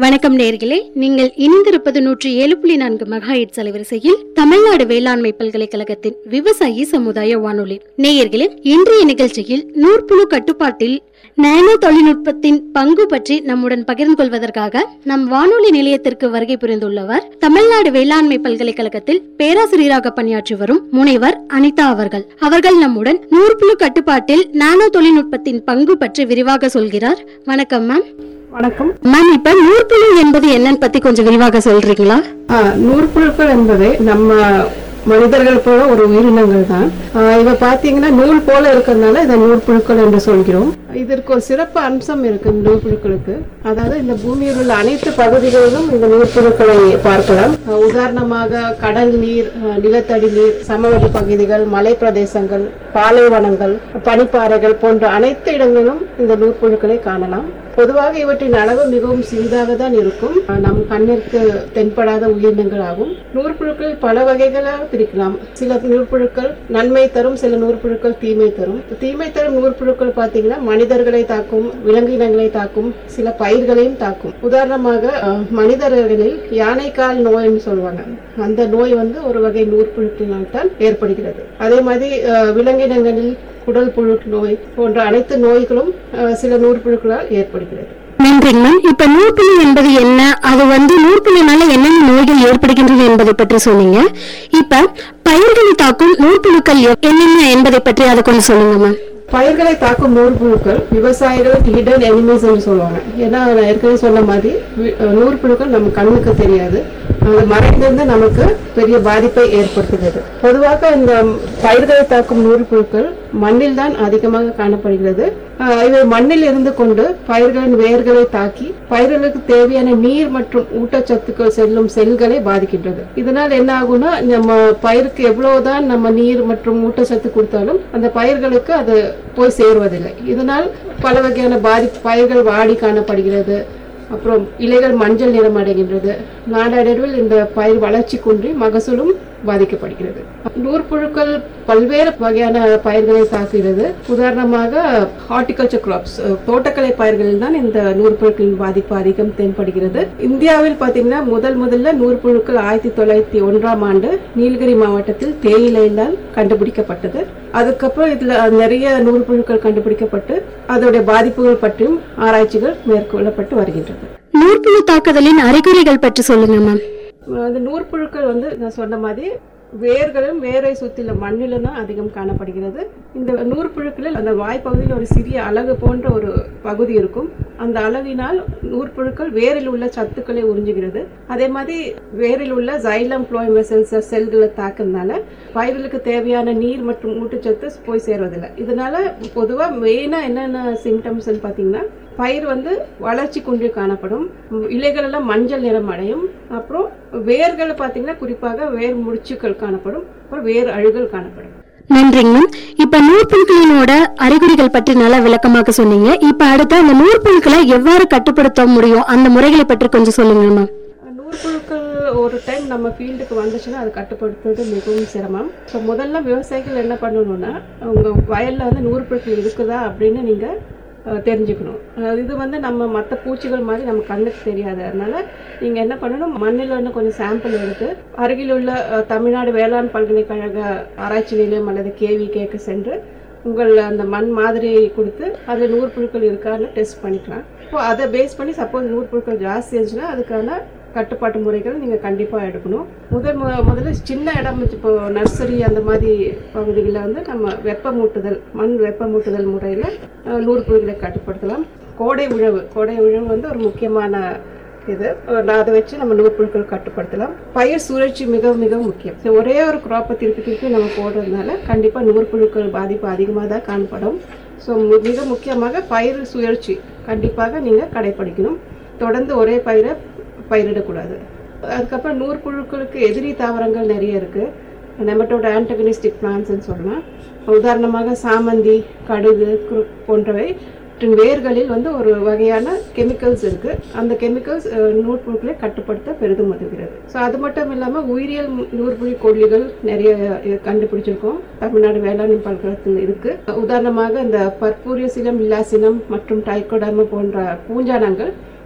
வணக்கம் நேர்களே நீங்கள் இணைந்திருப்பது நூற்றி ஏழு புள்ளி நான்கு மெகாஹெட்ஸ் அலைவரிசையில் தமிழ்நாடு வேளாண்மை பல்கலைக்கழகத்தின் விவசாயி சமுதாய வானொலி நேயர்களே இன்றைய நிகழ்ச்சியில் நூற்புழு கட்டுப்பாட்டில் நானோ தொழில்நுட்பத்தின் பங்கு பற்றி நம்முடன் பகிர்ந்து கொள்வதற்காக நம் வானொலி நிலையத்திற்கு வருகை புரிந்துள்ளவர் தமிழ்நாடு வேளாண்மை பல்கலைக்கழகத்தில் பேராசிரியராக பணியாற்றி வரும் முனைவர் அனிதா அவர்கள் அவர்கள் நம்முடன் நூற்புழு கட்டுப்பாட்டில் நானோ தொழில்நுட்பத்தின் பங்கு பற்றி விரிவாக சொல்கிறார் வணக்கம் மேம் வணக்கம் மேம் இப்ப நூற்புழு என்பது என்னன்னு பத்தி கொஞ்சம் விரிவாக சொல்றீங்களா ஆ, நூற்புழுக்கள் என்பது நம்ம மனிதர்கள் போல ஒரு உயிரினங்கள் தான் ஆ, இவ பாத்தீங்கன்னா நூல் போல இருக்கிறதுனால இதை நூற்புழுக்கள் என்று சொல்கிறோம் இதற்கு ஒரு சிறப்பு அம்சம் இருக்கு இந்த நூற்புழுக்களுக்கு அதாவது இந்த பூமியில் உள்ள அனைத்து பகுதிகளிலும் இந்த நூற்புழுக்களை பார்க்கலாம் ஆ, உதாரணமாக கடல் நீர் ஆ, நிலத்தடி நீர் சமவெளி பகுதிகள் மலை பிரதேசங்கள் பாலைவனங்கள் பனிப்பாறைகள் போன்ற அனைத்து இடங்களிலும் இந்த நூற்புழுக்களை காணலாம் பொதுவாக இவற்றின் அளவு மிகவும் சிறிதாக தான் இருக்கும் நம் கண்ணிற்கு தென்படாத உயிரினங்கள் ஆகும் நூற்புழுக்கள் பல வகைகளாக பிரிக்கலாம் சில நூற்புழுக்கள் நன்மை தரும் சில நூற்புழுக்கள் தீமை தரும் தீமை தரும் நூற்புழுக்கள் பார்த்தீங்கன்னா மனிதர்களை தாக்கும் விலங்கினங்களை தாக்கும் சில பயிர்களையும் தாக்கும் உதாரணமாக அஹ், மனிதர்களில் யானைக்கால் நோய்னு சொல்லுவாங்க அந்த நோய் வந்து ஒரு வகை நூற்புழுக்களினால் தான் ஏற்படுகிறது அதே மாதிரி அஹ், விலங்கினங்களில் குடல் புழு நோய் போன்ற அனைத்து நோய்களும் அஹ், சில நூற்புழுக்களால் ஏற்படுகிறது நன்றிங்க மேம் இப்ப நூற்புழு என்பது என்ன அது வந்து நூற்புழுனால என்னென்ன நோய்கள் ஏற்படுகின்றன என்பதை பற்றி சொன்னீங்க இப்ப பயிர்களை தாக்கும் நூற்புழுக்கள் எ- என்னென்ன என்பதை பற்றி அதை கொஞ்சம் சொல்லுங்க மேம் பயிர்களை தாக்கும் நூற்புழுக்கள் விவசாயிகள் ஹிடன் எனிமீஸ் என்று சொல்லுவாங்க ஏன்னா நான் ஏற்கனவே சொன்ன மாதிரி வி- அஹ், நூற்புழுக்கள் நம்ம கண்ணுக்கு தெரியாது அது மறைந்திருந்து நமக்கு பெரிய பாதிப்பை ஏற்படுத்துகிறது பொதுவாக இந்த பயிர்களை தாக்கும் நூற்புழுக்கள் மண்ணில் தான் அதிகமாக காணப்படுகிறது அஹ், இவை மண்ணில் இருந்து கொண்டு பயிர்களின் வேர்களை தாக்கி பயிர்களுக்கு தேவையான நீர் மற்றும் ஊட்டச்சத்துக்கள் செல்லும் செல்களை பாதிக்கின்றது இதனால் என்ன ஆகும்னா நம்ம பயிருக்கு எவ்வளவுதான் நம்ம நீர் மற்றும் ஊட்டச்சத்து கொடுத்தாலும் அந்த பயிர்களுக்கு அது போய் சேருவதில்லை இதனால் பல வகையான பாதிப்பு பயிர்கள் வாடி காணப்படுகிறது அப்புறம் இலைகள் மஞ்சள் நிறம் அடைகின்றது நாளடைவில் இந்த பயிர் வளர்ச்சி குன்றி மகசூலும் பாதிக்கப்படுகிறது நூற்புழுக்கள் பல்வேறு வகையான பயிர்களை தாக்குகிறது உதாரணமாக ஹார்டிகல்ச்சர் கிராப்ஸ் தோட்டக்கலை பயிர்களில் தான் இந்த நூற்புழுக்களின் பாதிப்பு அதிகம் தென்படுகிறது இந்தியாவில் பார்த்தீங்கன்னா முதல் முதல்ல நூற்புழுக்கள் ஆயிரத்தி தொள்ளாயிரத்தி ஒன்றாம் ஆண்டு நீலகிரி மாவட்டத்தில் தேயிலையில்தான் கண்டுபிடிக்கப்பட்டது அதுக்கப்புறம் இதுல நிறைய நூற்புழுக்கள் கண்டுபிடிக்கப்பட்டு அதோடைய பாதிப்புகள் பற்றியும் ஆராய்ச்சிகள் மேற்கொள்ளப்பட்டு வருகின்றது நூற்புழு தாக்குதலின் அறிகுறிகள் பற்றி சொல்லுங்க மேம் அந்த நூற்புழுக்கள் வந்து நான் சொன்ன மாதிரி வேர்களும் வேரை சுற்றில மண்ணிலும் தான் அதிகம் காணப்படுகிறது இந்த நூற்புழுக்களில் அந்த வாய்ப்பகுதியில் ஒரு சிறிய அலகு போன்ற ஒரு பகுதி இருக்கும் அந்த அளவினால் நூற்புழுக்கள் வேரில் உள்ள சத்துக்களை உறிஞ்சுகிறது அதே மாதிரி வேரில் உள்ள ஜைலம் ஃப்ளோயம் வெசல்ஸ் செல்களை தாக்குறதுனால பயிர்களுக்கு தேவையான நீர் மற்றும் ஊட்டச்சத்து போய் சேர்வதில்லை இதனால பொதுவாக மெயினாக என்னென்ன சிம்டம்ஸ்ன்னு பார்த்தீங்கன்னா பயிர் வந்து வளர்ச்சி குன்றி காணப்படும் உம், இலைகள் எல்லாம் மஞ்சள் நிறம் அடையும் அப்புறம் வேர்கள் பார்த்தீங்கன்னா குறிப்பாக வேர் முடிச்சுக்கள் காணப்படும் அப்புறம் வேர் அழுகல் காணப்படும் நன்றிங்க மேம் இப்ப நூற்புழுக்களினோட அறிகுறிகள் பற்றி நல்லா விளக்கமாக சொன்னீங்க இப்ப அடுத்து அந்த நூற்புழுக்களை எவ்வாறு கட்டுப்படுத்த முடியும் அந்த முறைகளை பற்றி கொஞ்சம் சொல்லுங்க மேம் நூற்புழுக்கள் ஒரு டைம் நம்ம ஃபீல்டுக்கு வந்துச்சுன்னா அதை கட்டுப்படுத்துறது மிகவும் சிரமம் ஸோ முதல்ல விவசாயிகள் என்ன பண்ணணும்னா உங்கள் வயலில் வந்து நூற்புழுக்கள் இருக்குதா அப்படின்னு நீங்கள் தெரிஞ்சுக்கணும் அஹ் இது வந்து நம்ம மற்ற பூச்சிகள் மாதிரி நம்ம கண்ணுக்கு தெரியாது அதனால நீங்கள் என்ன பண்ணணும் மண்ணில் வந்து கொஞ்சம் சாம்பிள் எடுத்து அருகில் உள்ள அஹ், தமிழ்நாடு வேளாண் பல்கலைக்கழக ஆராய்ச்சி நிலையம் அல்லது கேவி கேக்கு சென்று உங்கள் அந்த மண் மாதிரியை கொடுத்து அதில் நூற்புழுக்கள் இருக்கான்னு டெஸ்ட் பண்ணிக்கலாம் இப்போ அதை பேஸ் பண்ணி சப்போஸ் நூற்புழுக்கள் ஜாஸ்தி இருந்துச்சுன்னா அதுக்கான கட்டுப்பாட்டு முறைகள் நீங்கள் கண்டிப்பாக எடுக்கணும் முதல் மு- முதல்ல சின்ன இடம் வச்சு இப்போ நர்சரி அந்த மாதிரி பகுதிகளில் வந்து நம்ம வெப்பமூட்டுதல் மண் வெப்பமூட்டுதல் முறையில் நூற்புழுக்களை கட்டுப்படுத்தலாம் கோடை உழவு கோடை உழவு வந்து ஒரு முக்கியமான இது அஹ் அதை வச்சு நம்ம நூற்புழுக்கள் கட்டுப்படுத்தலாம் பயிர் சுழற்சி மிக மிக முக்கியம் So, ஒரே ஒரு க்ராப்பை திருப்பி திருப்பி நம்ம போடுறதுனால கண்டிப்பாக நூற்புழுக்கள் பாதிப்பு அதிகமாக தான் காணப்படும் ஸோ மிக முக்கியமாக பயிர் சுழற்சி கண்டிப்பாக நீங்கள் கடைப்பிடிக்கணும் தொடர்ந்து ஒரே பயிரை பயிரிடக்கூடாது அதுக்கப்புறம் நூற்புழுக்களுக்கு எதிரி தாவரங்கள் நிறைய இருக்குது நெமட்டோட ஆன்டகனிஸ்டிக் பிளான்ஸ்ன்னு சொல்லலாம் உதாரணமாக சாமந்தி கடுகு குரு போன்றவை இவற்றின் வேர்களில் வந்து ஒரு வகையான கெமிக்கல்ஸ் இருக்குது அந்த கெமிக்கல்ஸ் நூற்புழுக்களை கட்டுப்படுத்த பெரிதும் உதவுகிறது ஸோ அது மட்டும் இல்லாமல் உயிரியல் நூற்புழு கொல்லிகள் நிறைய அஹ், கண்டுபிடிச்சிருக்கோம் தமிழ்நாடு வேளாண் பல்கலைக்கழகத்தில் இருக்குது உதாரணமாக இந்த பர்பூரியசிலம் இல்லாசினம் மற்றும் டைக்கோடர்மா போன்ற பூஞ்சானங்கள்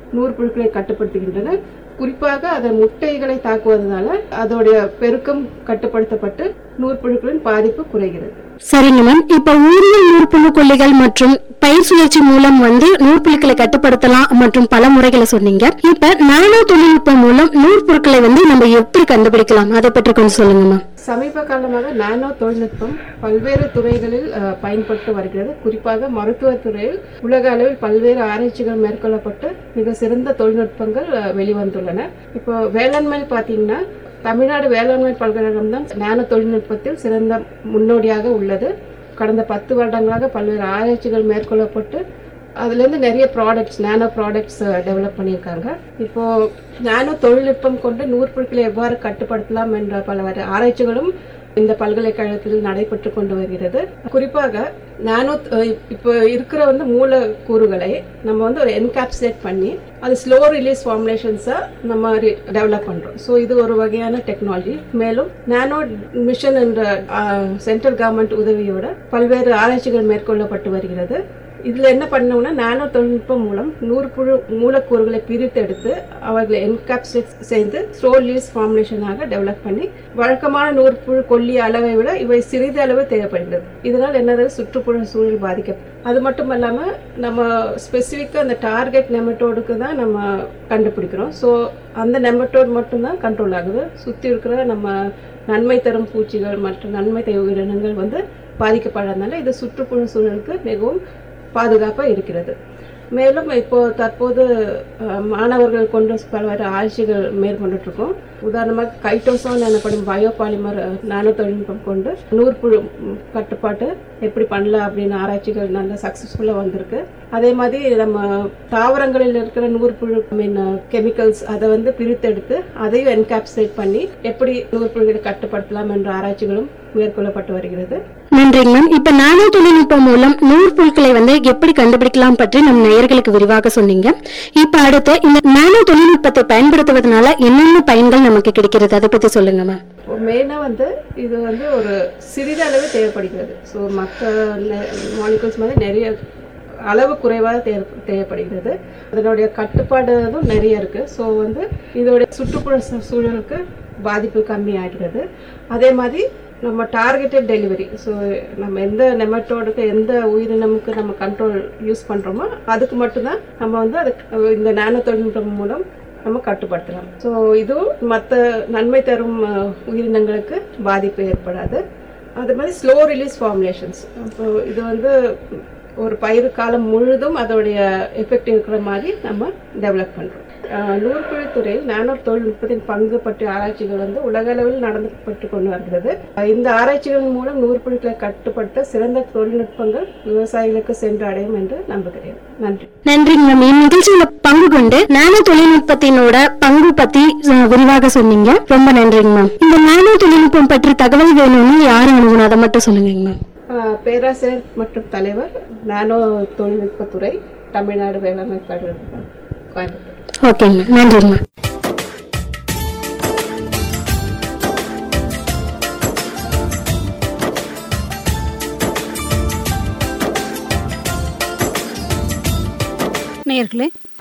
நூற்புழுக்களை கட்டுப்படுத்துகின்றன குறிப்பாக அதன் முட்டைகளை தாக்குவதனால அதோடைய பெருக்கம் கட்டுப்படுத்தப்பட்டு நூற்புழுக்களின் பாதிப்பு குறைகிறது சரிங்க மேம் இப்ப உயிரியல் நூற்புழு கொல்லிகள் மற்றும் பயிர் சுழற்சி மூலம் வந்து நூற்புழுக்களை கட்டுப்படுத்தலாம் மற்றும் பல முறைகளை சொன்னீங்க இப்ப நானோ தொழில்நுட்பம் மூலம் நூற்பொருட்களை வந்து நம்ம எப்படி கண்டுபிடிக்கலாம் அதை பற்றி கொஞ்சம் சொல்லுங்க மேம் சமீப காலமாக நானோ தொழில்நுட்பம் பல்வேறு துறைகளில் அஹ், பயன்பட்டு வருகிறது குறிப்பாக மருத்துவத் துறையில் உலக அளவில் பல்வேறு ஆராய்ச்சிகள் மேற்கொள்ளப்பட்டு மிக சிறந்த தொழில்நுட்பங்கள் அஹ், வெளிவந்துள்ளன இப்போ வேளாண்மை பார்த்தீங்கன்னா தமிழ்நாடு வேளாண்மை பல்கலைக்கழகம் தான் நானோ தொழில்நுட்பத்தில் சிறந்த முன்னோடியாக உள்ளது கடந்த பத்து வருடங்களாக பல்வேறு ஆராய்ச்சிகள் மேற்கொள்ளப்பட்டு அதுலேருந்து நிறைய ப்ராடக்ட்ஸ் நானோ ப்ராடக்ட்ஸ் டெவலப் பண்ணியிருக்காங்க இப்போ நானோ தொழில்நுட்பம் கொண்டு நூற்பொருட்களை எவ்வாறு கட்டுப்படுத்தலாம் என்ற பல ஆராய்ச்சிகளும் இந்த பல்கலைக்கழகத்தில் நடைபெற்று கொண்டு வருகிறது குறிப்பாக நானோ அஹ், இப்போ இருக்கிற வந்து மூலக்கூறுகளை நம்ம வந்து ஒரு என்கேப்சுலேட் பண்ணி அது ஸ்லோ ரிலீஸ் ஃபார்முலேஷன்ஸாக நம்ம டெவலப் பண்ணுறோம் ஸோ இது ஒரு வகையான டெக்னாலஜி மேலும் நானோ மிஷன் என்ற சென்ட்ரல் கவர்மெண்ட் உதவியோட பல்வேறு ஆராய்ச்சிகள் மேற்கொள்ளப்பட்டு வருகிறது இதில் என்ன பண்ணோம்னா நானோ தொழில்நுட்பம் மூலம் நூறு புழு மூலக்கூறுகளை பிரித்தெடுத்து அவர்களை என்கேப்சுலேட் செய்து ஸ்லோலிஸ் ஃபார்முலேஷனாக டெவலப் பண்ணி வழக்கமான நூற்புழு கொல்லி அளவை விட இவை சிறிது அளவு தேவைப்படுகிறது இதனால் என்னது சுற்றுப்புற சூழல் பாதிக்க அது மட்டும் இல்லாமல் நம்ம ஸ்பெசிஃபிக்காக அந்த டார்கெட் நெமட்டோடுக்கு தான் நம்ம கண்டுபிடிக்கிறோம் ஸோ அந்த நெமட்டோட் மட்டும்தான் கண்ட்ரோல் ஆகுது சுற்றி இருக்கிற நம்ம நன்மை தரும் பூச்சிகள் மற்றும் நன்மை தரும் உயிரினங்கள் வந்து பாதிக்கப்படாதனால இது சுற்றுப்புற சூழலுக்கு மிகவும் பாதுகாப்பாக இருக்கிறது மேலும் இப்போ தற்போது அஹ், மாணவர்கள் கொண்டு பல்வேறு ஆராய்ச்சிகள் மேற்கொண்டுட்டு இருக்கோம் உதாரணமாக கைட்டோசோன் எனப்படும் பயோபாலிமர் நானோ தொழில்நுட்பம் கொண்டு நூற்புழு ம், கட்டுப்பாட்டு எப்படி பண்ணலாம் அப்படின்னு ஆராய்ச்சிகள் நல்ல சக்ஸஸ்ஃபுல்லாக வந்திருக்கு அதே மாதிரி நம்ம தாவரங்களில் இருக்கிற நூற்புழு மீன் கெமிக்கல்ஸ் அதை வந்து பிரித்தெடுத்து அதையும் என்கேப்சுலேட் பண்ணி எப்படி நூற்புழுகளை கட்டுப்படுத்தலாம் என்ற ஆராய்ச்சிகளும் மேற்கொள்ளப்பட்டு வருகிறது நன்றிங்க மேம் இப்ப நானோ தொழில்நுட்பம் மூலம் நூற்பொருட்களை வந்து எப்படி கண்டுபிடிக்கலாம் பற்றி நம் நேயர்களுக்கு விரிவாக சொன்னீங்க இப்ப அடுத்து இந்த நானோ தொழில்நுட்பத்தை பயன்படுத்துவதனால என்னென்ன பயன்கள் நமக்கு கிடைக்கிறது அதை பத்தி சொல்லுங்க மேம் மெயினாக வந்து இது வந்து ஒரு சிறிதளவு தேவைப்படுகிறது ஸோ மற்ற மாலிகூல்ஸ் மாதிரி நிறைய அளவு குறைவாக தேவை தேவைப்படுகிறது அதனுடைய கட்டுப்பாடுகளும் நிறைய இருக்குது ஸோ வந்து இதோடைய சுற்றுப்புற சூ- சூழலுக்கு பாதிப்பு கம்மி ஆகிறது அதே மாதிரி நம்ம டார்கெட்டட் டெலிவரி ஸோ நம்ம எந்த நெமட்டோடுக்கு எந்த உயிரினமுக்கு நம்ம கண்ட்ரோல் யூஸ் பண்ணுறோமோ அதுக்கு மட்டும்தான் நம்ம வந்து அதுக்கு இந்த நானோ தொழில்நுட்பம் மூலம் நம்ம கட்டுப்படுத்தலாம் ஸோ இதுவும் மற்ற நன்மை தரும் அஹ், உயிரினங்களுக்கு பாதிப்பு ஏற்படாது அது மாதிரி ஸ்லோ ரிலீஸ் ஃபார்முலேஷன்ஸ் இப்போ இது வந்து ஒரு பயிர் காலம் முழுதும் அதோடைய எஃபெக்ட் இருக்கிற மாதிரி நம்ம டெவலப் பண்ணுறோம் நூற்புழு துறையில் நானோ தொழில்நுட்பத்தின் பங்கு பற்றிய ஆராய்ச்சிகள் வந்து உலக அளவில் நடந்துப்பட்டு கொண்டு வருகிறது அஹ், இந்த ஆராய்ச்சிகள் மூலம் நூற்புழுக்களை கட்டுப்படுத்த சிறந்த தொழில்நுட்பங்கள் விவசாயிகளுக்கு சென்றடையும் என்று நம்புகிறேன் நன்றி நன்றிங்க மேம் இந்நிகழ்ச்சியில பங்கு கொண்டு நானோ தொழில்நுட்பத்தினோட பங்கு பத்தி அஹ், விரிவாக சொன்னீங்க ரொம்ப நன்றிங்க மேம் இந்த நானோ தொழில்நுட்பம் பற்றி தகவல் வேணும்னு யார் அணுகணும் அதை மட்டும் சொல்லுங்க மேம் ஆஹ் பேராசிரியர் மற்றும் தலைவர் நானோ தொழில்நுட்பத்துறை தமிழ்நாடு வேளாண்மை கழகம் கோயம்புத்தூர் ஓகேங்க நன்றிங்க மேம் நேயர்களே